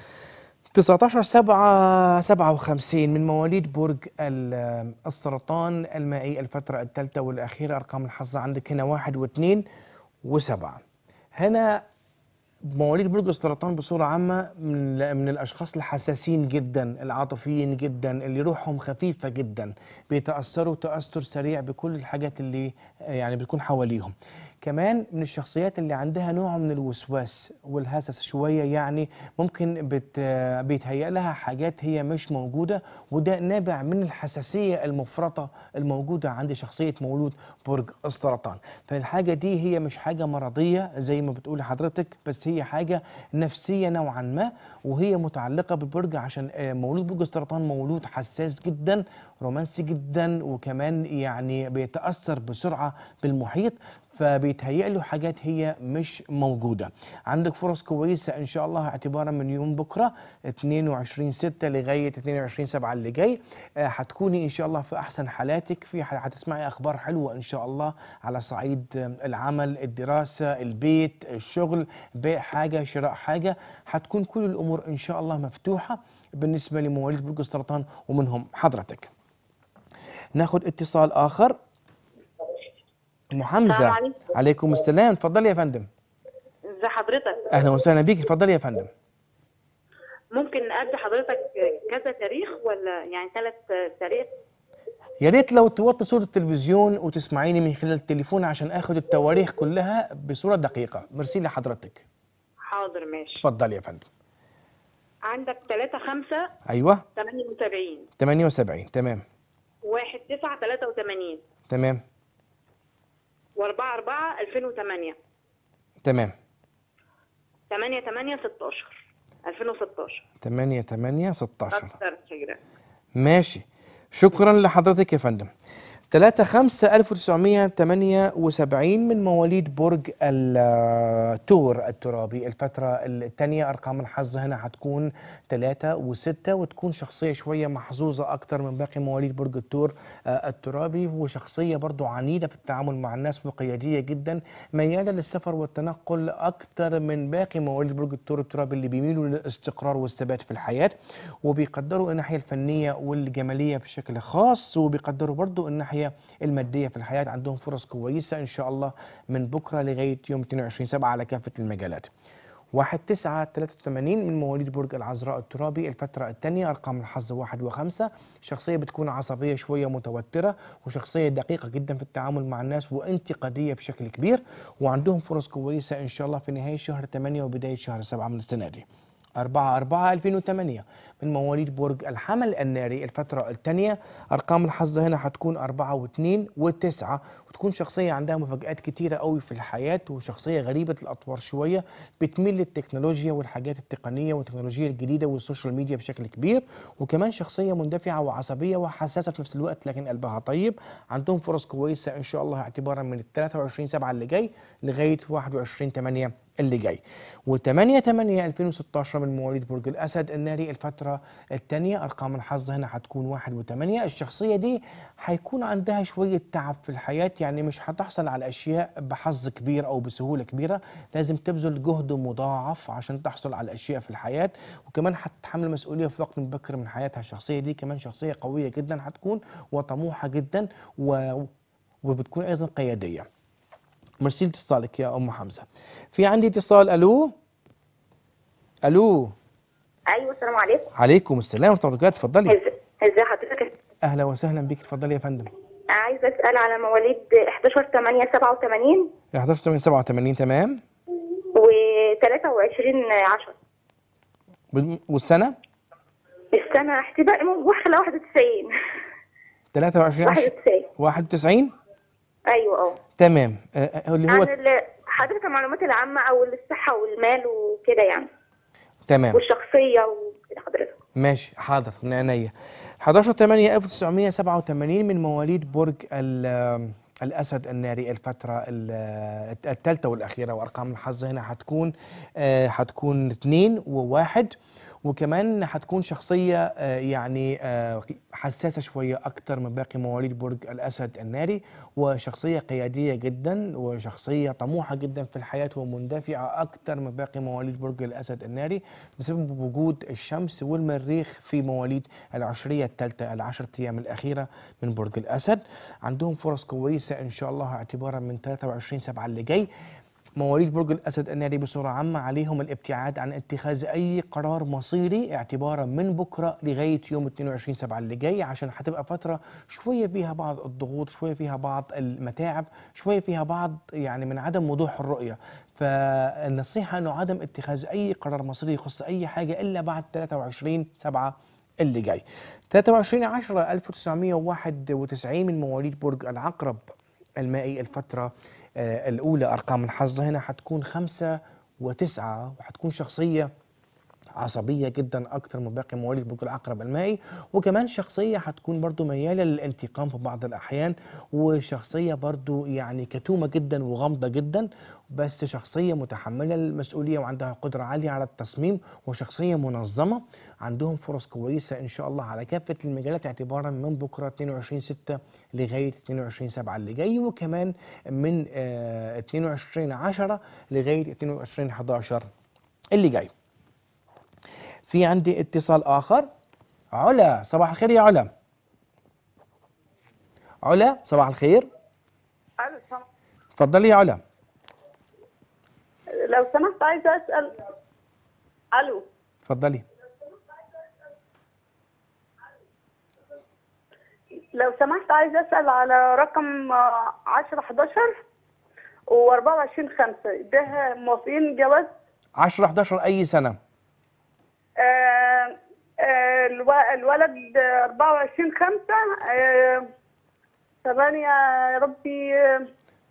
19 7 57 من مواليد برج ال- السرطان المائي الفترة الثالثة والأخيرة أرقام الحظ عندك هنا واحد واثنين وسبعة هنا مواليد برج السرطان بصورة عامة من, من الأشخاص الحساسين جدا العاطفيين جدا اللي روحهم خفيفة جدا بيتأثروا تأثر سريع بكل الحاجات اللي يعني بتكون حواليهم كمان من الشخصيات اللي عندها نوع من الوسواس والهسس شوية يعني ممكن بت بيتهيأ لها حاجات هي مش موجودة وده نابع من الحساسية المفرطة الموجودة عند شخصية مولود برج السرطان فالحاجة دي هي مش حاجة مرضية زي ما بتقول حضرتك بس هي حاجة نفسية نوعا ما وهي متعلقة بالبرج عشان آه، مولود برج السرطان مولود حساس جدا رومانسي جدا وكمان يعني بيتأثر بسرعة بالمحيط فبيتهيأ له حاجات هي مش موجودة عندك فرص كويسة إن شاء الله اعتبارا من يوم بكرة 22 6 لغاية 22 7 اللي جاي آه، هتكوني إن شاء الله في أحسن حالاتك في ح- هتسمعي أخبار حلوة إن شاء الله على صعيد آه، العمل الدراسة البيت الشغل بيع حاجة شراء حاجة هتكون كل الأمور إن شاء الله مفتوحة بالنسبة لمواليد برج السرطان ومنهم حضرتك ناخد اتصال آخر أم حمزة السلام عليكم. عليكم السلام تفضلي يا فندم ازي حضرتك أهلا وسهلا بيك تفضلي يا فندم ممكن ادي حضرتك كذا تاريخ ولا يعني ثلاث تاريخ يا ريت لو توطي صورة التلفزيون وتسمعيني من خلال التليفون عشان اخد التواريخ كلها بصورة دقيقة ميرسي لحضرتك حاضر ماشي اتفضلي يا فندم عندك 3 5 ايوه 78 78 تمام 1 9 83 تمام و4 4 2008 تمام 8 8 16 2016 8 8 16 اكثر كده ماشي شكرا لحضرتك يا فندم 3 5 1978 من مواليد برج التور الترابي الفترة الثانية أرقام الحظ هنا هتكون 3 و6 وتكون شخصية شوية محظوظة أكتر من باقي مواليد برج التور آه، الترابي وشخصية برضو عنيدة في التعامل مع الناس وقيادية جدا ميالة للسفر والتنقل أكتر من باقي مواليد برج التور الترابي اللي بيميلوا للاستقرار والثبات في الحياة وبيقدروا الناحية الفنية والجمالية بشكل خاص وبيقدروا برضو الناحية المادية في الحياة عندهم فرص كويسة إن شاء الله من بكرة لغاية يوم 22 7 على كافة المجالات واحد تسعة 83 من مواليد برج العذراء الترابي الفترة الثانية أرقام الحظ واحد وخمسة شخصية بتكون عصبية شوية متوترة وشخصية دقيقة جدا في التعامل مع الناس وانتقادية بشكل كبير وعندهم فرص كويسة إن شاء الله في نهاية شهر 8 وبداية شهر 7 من السنة دي 4 4 2008 من مواليد برج الحمل الناري الفترة الثانية أرقام الحظ هنا هتكون 4 و2 و9 وتكون شخصية عندها مفاجآت كتيرة قوي في الحياة وشخصية غريبة الأطوار شوية بتميل للتكنولوجيا والحاجات التقنية والتكنولوجيا الجديدة والسوشيال ميديا بشكل كبير وكمان شخصية مندفعة وعصبية وحساسة في نفس الوقت لكن قلبها طيب عندهم فرص كويسة إن شاء الله اعتبارا من ال 23 7 اللي جاي لغاية 21 8 اللي جاي و8 8 2016 من مواليد برج الاسد الناري الفتره الثانيه ارقام الحظ هنا هتكون 1 و8 الشخصيه دي هيكون عندها شويه تعب في الحياه يعني مش هتحصل على اشياء بحظ كبير او بسهوله كبيره لازم تبذل جهد مضاعف عشان تحصل على اشياء في الحياه وكمان هتتحمل مسؤوليه في وقت مبكر من حياتها الشخصيه دي كمان شخصيه قويه جدا هتكون وطموحه جدا و وبتكون ايضا قياديه ميرسي لاتصالك يا ام حمزه في عندي اتصال الو الو ايوه السلام عليكم عليكم السلام ورحمه الله وبركاته اتفضلي ازي ازي حضرتك اهلا وسهلا بيك اتفضلي يا فندم عايزه اسال على مواليد 11 8 87 11 8 87 تمام و 23 10 بال- والسنه السنه احتمال واحده 91 23 10 91 91 ايوه اه تمام آه، آه، اللي عن هو ال- حضرتك المعلومات العامه او الصحه والمال وكده يعني تمام والشخصيه وكده حضرتك ماشي حاضر من عينيا 11 8 1987 من مواليد برج ال- الاسد الناري الفتره الثالثه والاخيره وارقام الحظ هنا هتكون آه، هتكون اثنين وواحد وكمان هتكون شخصيه آه، يعني آه، حساسه شويه اكتر من باقي مواليد برج الاسد الناري وشخصيه قياديه جدا وشخصيه طموحه جدا في الحياه ومندفعه اكتر من باقي مواليد برج الاسد الناري بسبب وجود الشمس والمريخ في مواليد العشريه الثالثه العشر ايام الاخيره من برج الاسد عندهم فرص كويسه ان شاء الله اعتبارا من 23 7 اللي جاي مواليد برج الاسد الناري بصوره عامه عليهم الابتعاد عن اتخاذ اي قرار مصيري اعتبارا من بكره لغايه يوم 22 7 اللي جاي عشان هتبقى فتره شويه فيها بعض الضغوط شويه فيها بعض المتاعب شويه فيها بعض يعني من عدم وضوح الرؤيه فالنصيحه انه عدم اتخاذ اي قرار مصيري يخص اي حاجه الا بعد 23 7 اللي جاي 23 10 1991 من مواليد برج العقرب المائي الفترة آه، الأولى أرقام الحظ هنا هتكون خمسة وتسعة وهتكون شخصية عصبية جدا أكتر من باقي مواليد برج العقرب المائي وكمان شخصية هتكون برضو ميالة للانتقام في بعض الأحيان وشخصية برضو يعني كتومة جدا وغامضة جدا بس شخصية متحملة المسؤولية وعندها قدرة عالية على التصميم وشخصية منظمة عندهم فرص كويسة إن شاء الله على كافة المجالات اعتبارا من بكرة 22 6 لغاية 22 7 اللي جاي وكمان من آه 22 10 لغاية 22 11 اللي جاي في عندي اتصال آخر علا صباح الخير يا علا علا صباح الخير الو سم- اتفضلي يا علا لو سمحت عايزه اسال الو اتفضلي لو سمحت عايزه اسال على رقم 10 11 و24 5 ده موافقين جواز 10 11 أي سنة آه آه الو- الولد 24 5 آه 8 يا ربي آه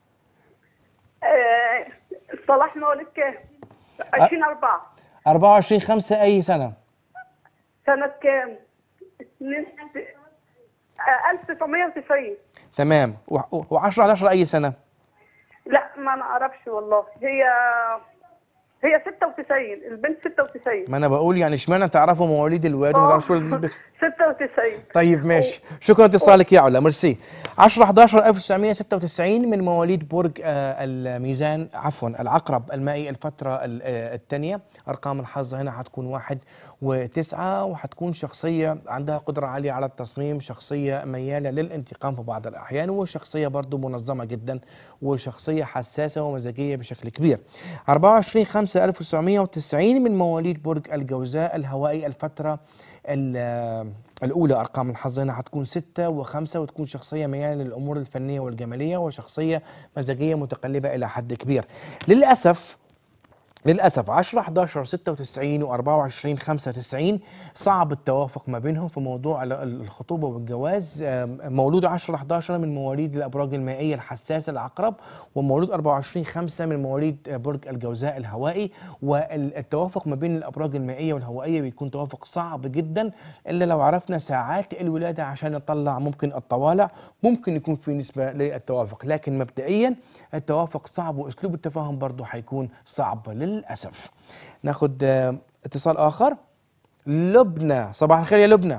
آه صلاح مواليد كام؟ 20 4 24 5 أي سنة سنة كام؟ اتنين- آه، 1990 تمام و10 11 أي سنة لا ما نعرفش والله هي هي 96 البنت 96 ما أنا بقول يعني اشمعنى تعرفوا مواليد الواد وما تعرفوش ولد البنت 96 طيب ماشي شكرا اتصالك يا علا ميرسي 10 11 1996 من مواليد برج آه، الميزان عفوا العقرب المائي الفترة الثانية أرقام الحظ هنا هتكون واحد وتسعة وهتكون شخصية عندها قدرة عالية على التصميم شخصية ميالة للانتقام في بعض الأحيان وشخصية برضو منظمة جدا وشخصية حساسة ومزاجية بشكل كبير 24 5 1990 من مواليد برج الجوزاء الهوائي الفترة ال- الأولى أرقام الحظ هنا هتكون ستة وخمسة وتكون شخصية ميالة للأمور الفنية والجمالية وشخصية مزاجية متقلبة إلى حد كبير للأسف للاسف 10 11 96 و24 95 صعب التوافق ما بينهم في موضوع ال- ال- الخطوبه والجواز آم، مولود 10 11 من مواليد الابراج المائيه الحساسه العقرب ومولود 24 5 من مواليد برج الجوزاء الهوائي والتوافق ما بين الابراج المائيه والهوائيه بيكون توافق صعب جدا الا لو عرفنا ساعات الولاده عشان نطلع ممكن الطوالع ممكن يكون في نسبه للتوافق لكن مبدئيا التوافق صعب واسلوب التفاهم برضه هيكون صعب للاسف ناخد آه، اتصال اخر لبنى صباح الخير يا لبنى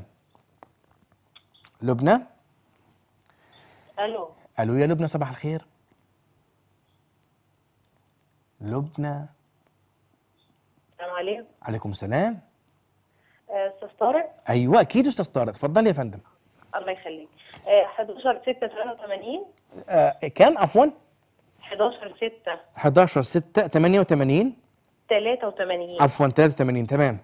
لبنى الو الو يا لبنى صباح الخير لبنى السلام عليكم عليكم السلام آه، استاذ طارق ايوه اكيد استاذ طارق اتفضل يا فندم الله يخليك آه، 11 6 88 آه كام عفوا 11 6 11 6 88 83 عفوا 83 تمام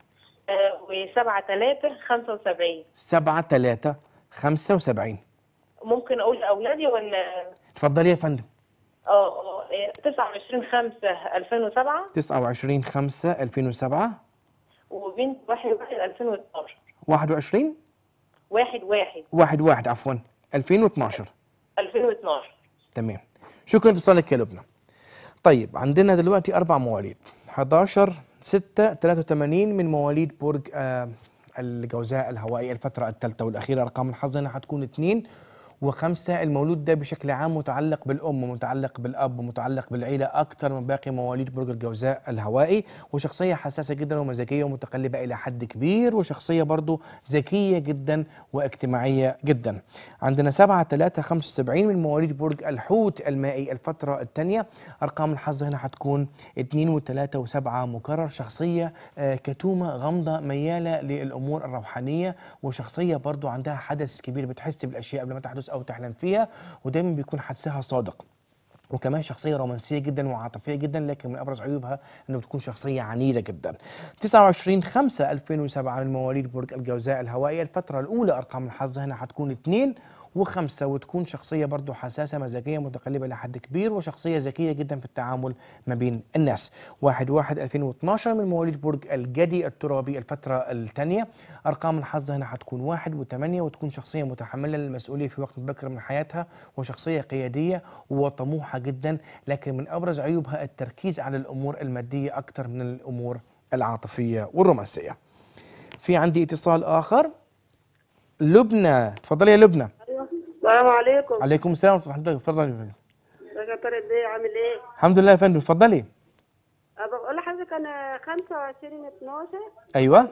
و7 3 75 7 3 75 ممكن اقول لاولادي ولا اتفضل يا فندم اه آه، 29 5 2007 29 5 2007 وبنت 1 1 2012 21 1 1 1 1 عفوا 2012 2012 تمام شكرا لاتصالك يا لبنى طيب عندنا دلوقتي اربع مواليد 11 6 83 من مواليد برج آه الجوزاء الهوائي الفترة الثالثة والأخيرة أرقام الحظ هنا هتكون اثنين وخمسة المولود ده بشكل عام متعلق بالأم ومتعلق بالأب ومتعلق بالعيلة أكثر من باقي مواليد برج الجوزاء الهوائي وشخصية حساسة جدا ومزاجية ومتقلبة إلى حد كبير وشخصية برضو ذكية جدا واجتماعية جدا عندنا 7 3 75 من مواليد برج الحوت المائي الفترة الثانية أرقام الحظ هنا هتكون 2 و3 و7 مكرر شخصية آه، كتومة غامضة ميالة للأمور الروحانية وشخصية برضو عندها حدث كبير بتحس بالأشياء قبل ما تحدث أو تحلم فيها ودايما بيكون حدسها صادق وكمان شخصية رومانسية جدا وعاطفية جدا لكن من أبرز عيوبها أنه بتكون شخصية عنيدة جدا 29 5 2007 من مواليد برج الجوزاء الهوائي الفترة الأولى أرقام الحظ هنا هتكون 2 وخمسة وتكون شخصية برضو حساسة مزاجية متقلبة لحد كبير وشخصية ذكية جدا في التعامل ما بين الناس واحد واحد 2012 من مواليد برج الجدي الترابي الفترة الثانية أرقام الحظ هنا هتكون واحد وثمانية وتكون شخصية متحملة للمسؤولية في وقت مبكر من حياتها وشخصية قيادية وطموحة جدا لكن من أبرز عيوبها التركيز على الأمور المادية أكثر من الأمور العاطفية والرومانسية في عندي اتصال آخر لبنى تفضلي يا لبنى السلام عليكم عليكم السلام ورحمة الله تفضلي يا فندم ازيك يا طارق بيه عامل ايه؟ الحمد لله يا فندم اتفضلي أه بقول لحضرتك انا 25 12 ايوه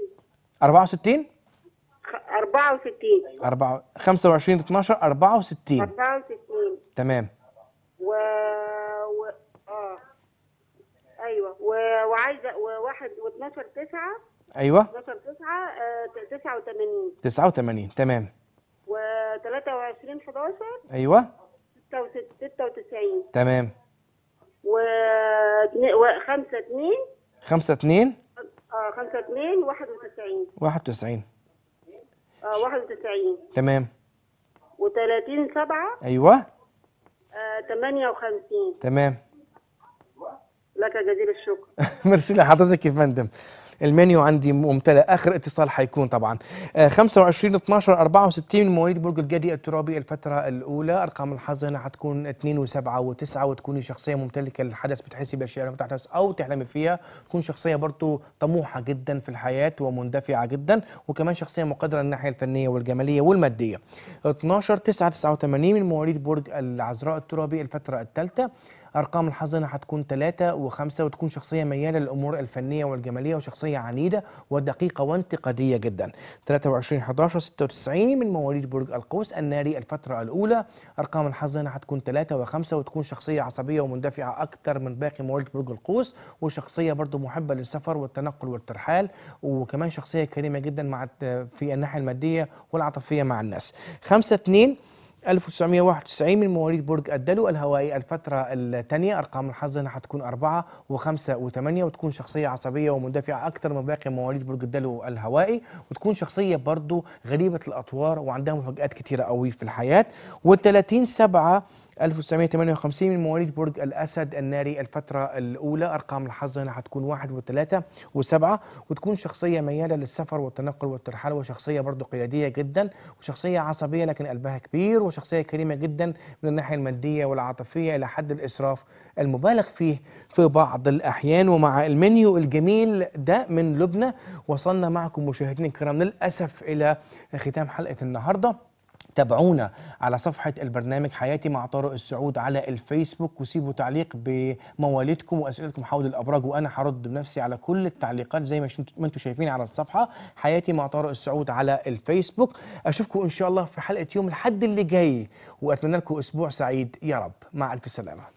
64 خ- 64 4 25 12 64 64 تمام و, و... اه ايوه و... وعايزه وواحد و12 9 ايوه 12 9 آه 89 89 تمام و 23 11 ايوه 96 تمام و 5 2 5 2 اه 5 2 91 91 اه 91 تمام و30 7 ايوه آه 58 تمام لك جزيل الشكر ميرسي لحضرتك يا فندم المنيو عندي ممتلئ اخر اتصال حيكون طبعا آه 25 12 64 من مواليد برج الجدي الترابي الفتره الاولى ارقام الحظ هنا حتكون 2 و7 و9 وتكوني شخصيه ممتلكه للحدث بتحسي باشياء لما تحدث او تحلمي فيها تكون شخصيه برضو طموحه جدا في الحياه ومندفعه جدا وكمان شخصيه مقدره الناحيه الفنيه والجماليه والماديه 12 9 89 من مواليد برج العذراء الترابي الفتره الثالثه ارقام الحظ هنا هتكون ثلاثة وخمسة وتكون شخصية ميالة للامور الفنية والجمالية وشخصية عنيدة ودقيقة وانتقادية جدا 23 11 96 من مواليد برج القوس الناري الفترة الاولى ارقام الحظ هنا هتكون ثلاثة وخمسة وتكون شخصية عصبية ومندفعة اكثر من باقي مواليد برج القوس وشخصية برضو محبة للسفر والتنقل والترحال وكمان شخصية كريمة جدا مع في الناحية المادية والعاطفية مع الناس 5 2 1991 من مواليد برج الدلو الهوائي الفترة الثانية أرقام الحظ هنا حتكون أربعة وخمسة وثمانية وتكون شخصية عصبية ومندفعة أكثر من باقي مواليد برج الدلو الهوائي وتكون شخصية برضو غريبة الأطوار وعندها مفاجآت كثيرة قوي في الحياة وال30 سبعة 1958 من مواليد برج الأسد الناري الفترة الأولى أرقام الحظ هنا حتكون واحد وثلاثة وسبعة وتكون شخصية ميالة للسفر والتنقل والترحال وشخصية برضو قيادية جدا وشخصية عصبية لكن قلبها كبير وشخصية كريمة جدا من الناحية المادية والعاطفية إلى حد الإسراف المبالغ فيه في بعض الأحيان ومع المنيو الجميل ده من لبنى وصلنا معكم مشاهدينا الكرام للأسف إلى ختام حلقة النهارده تابعونا على صفحة البرنامج حياتي مع طارق السعود على الفيسبوك وسيبوا تعليق بمواليدكم وأسئلتكم حول الأبراج وأنا هرد بنفسي على كل التعليقات زي ما شنت- ما انتم شايفين على الصفحة حياتي مع طارق السعود على الفيسبوك أشوفكم إن شاء الله في حلقة يوم الحد اللي جاي وأتمنى لكم أسبوع سعيد يا رب مع ألف سلامة